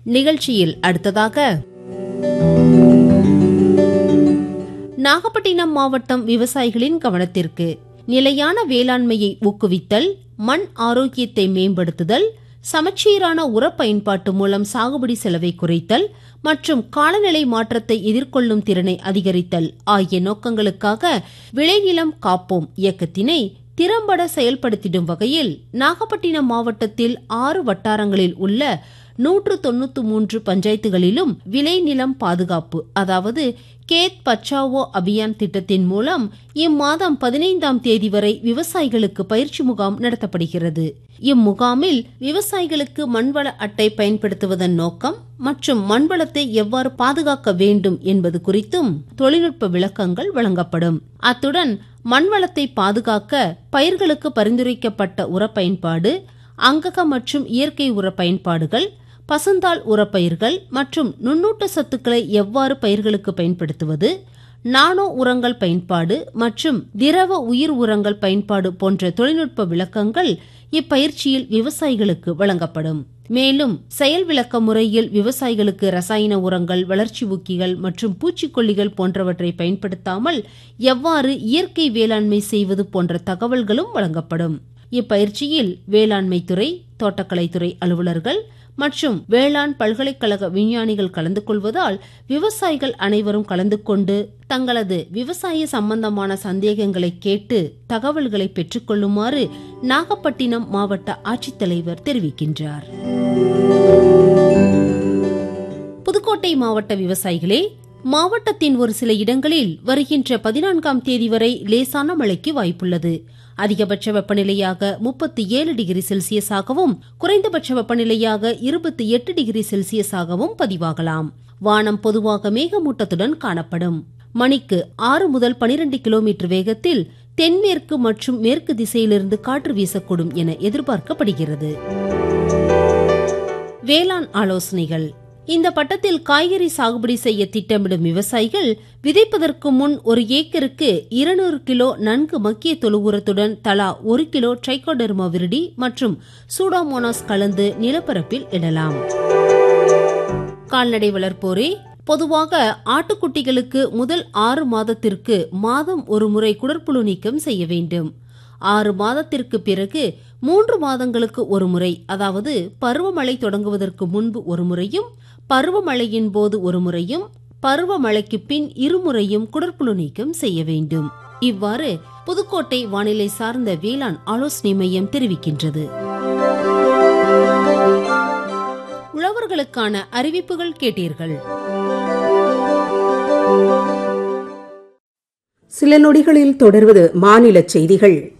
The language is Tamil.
நிகழ்ச்சியில் அடுத்ததாக நாகப்பட்டினம் மாவட்டம் விவசாயிகளின் கவனத்திற்கு நிலையான வேளாண்மையை ஊக்குவித்தல் மண் ஆரோக்கியத்தை மேம்படுத்துதல் சமச்சீரான உர பயன்பாட்டு மூலம் சாகுபடி செலவை குறைத்தல் மற்றும் காலநிலை மாற்றத்தை எதிர்கொள்ளும் திறனை அதிகரித்தல் ஆகிய நோக்கங்களுக்காக விளைநிலம் காப்போம் இயக்கத்தினை திறம்பட செயல்படுத்திடும் வகையில் நாகப்பட்டினம் மாவட்டத்தில் ஆறு வட்டாரங்களில் உள்ள நூற்று தொன்னூத்து மூன்று பஞ்சாயத்துகளிலும் விளைநிலம் பாதுகாப்பு அதாவது கேத் பச்சாவோ அபியான் திட்டத்தின் மூலம் இம்மாதம் பதினைந்தாம் தேதி வரை விவசாயிகளுக்கு பயிற்சி முகாம் நடத்தப்படுகிறது இம்முகாமில் விவசாயிகளுக்கு மண்வள அட்டை பயன்படுத்துவதன் நோக்கம் மற்றும் மண்வளத்தை எவ்வாறு பாதுகாக்க வேண்டும் என்பது குறித்தும் தொழில்நுட்ப விளக்கங்கள் வழங்கப்படும் அத்துடன் மண்வளத்தை பாதுகாக்க பயிர்களுக்கு பரிந்துரைக்கப்பட்ட உர பயன்பாடு அங்கக மற்றும் இயற்கை உர பயன்பாடுகள் பசுந்தாள் உரப்பயிர்கள் மற்றும் நுண்ணூட்ட சத்துக்களை எவ்வாறு பயிர்களுக்கு பயன்படுத்துவது நானோ உரங்கள் பயன்பாடு மற்றும் திரவ உயிர் உரங்கள் பயன்பாடு போன்ற தொழில்நுட்ப விளக்கங்கள் இப்பயிற்சியில் விவசாயிகளுக்கு வழங்கப்படும் மேலும் செயல் விளக்க முறையில் விவசாயிகளுக்கு ரசாயன உரங்கள் வளர்ச்சி ஊக்கிகள் மற்றும் பூச்சிக்கொல்லிகள் போன்றவற்றை பயன்படுத்தாமல் எவ்வாறு இயற்கை வேளாண்மை செய்வது போன்ற தகவல்களும் வழங்கப்படும் இப்பயிற்சியில் வேளாண்மை துறை தோட்டக்கலைத்துறை அலுவலர்கள் மற்றும் வேளாண் பல்கலைக்கழக விஞ்ஞானிகள் கலந்து கொள்வதால் விவசாயிகள் அனைவரும் கலந்து கொண்டு தங்களது விவசாய சம்பந்தமான சந்தேகங்களை கேட்டு தகவல்களை பெற்றுக்கொள்ளுமாறு நாகப்பட்டினம் மாவட்ட ஆட்சித்தலைவர் தெரிவிக்கின்றார் புதுக்கோட்டை மாவட்ட விவசாயிகளே மாவட்டத்தின் ஒரு சில இடங்களில் வருகின்ற பதினான்காம் தேதி வரை லேசான மழைக்கு வாய்ப்புள்ளது அதிகபட்ச வெப்பநிலையாக முப்பத்தி ஏழு டிகிரி செல்சியஸாகவும் குறைந்தபட்ச வெப்பநிலையாக இருபத்தி எட்டு டிகிரி செல்சியஸாகவும் பதிவாகலாம் வானம் பொதுவாக மேகமூட்டத்துடன் காணப்படும் மணிக்கு ஆறு முதல் பனிரெண்டு கிலோமீட்டர் வேகத்தில் தென்மேற்கு மற்றும் மேற்கு திசையிலிருந்து காற்று வீசக்கூடும் என எதிர்பார்க்கப்படுகிறது வேளாண் ஆலோசனைகள் இந்த பட்டத்தில் காய்கறி சாகுபடி செய்ய திட்டமிடும் விவசாயிகள் விதைப்பதற்கு முன் ஒரு ஏக்கருக்கு இருநூறு கிலோ நன்கு மக்கிய தொழு உரத்துடன் தலா ஒரு கிலோ ட்ரைகோடெர்மா விரிடி மற்றும் சூடோமோனாஸ் கலந்து நிலப்பரப்பில் இடலாம் கால்நடை வளர்ப்போரே பொதுவாக ஆட்டுக்குட்டிகளுக்கு முதல் ஆறு மாதத்திற்கு மாதம் ஒரு முறை குடற்புழு நீக்கம் செய்ய வேண்டும் ஆறு மாதத்திற்கு பிறகு மூன்று மாதங்களுக்கு ஒரு முறை அதாவது பருவமழை தொடங்குவதற்கு முன்பு ஒரு முறையும் பருவமழையின் போது ஒரு முறையும் பருவமழைக்கு பின் இருமுறையும் குடற்புழு நீக்கம் செய்ய வேண்டும் இவ்வாறு புதுக்கோட்டை வானிலை சார்ந்த வேளாண் ஆலோசனை மையம் தெரிவிக்கின்றது உழவர்களுக்கான அறிவிப்புகள் கேட்டீர்கள் சில நொடிகளில் தொடர்வது மாநில செய்திகள்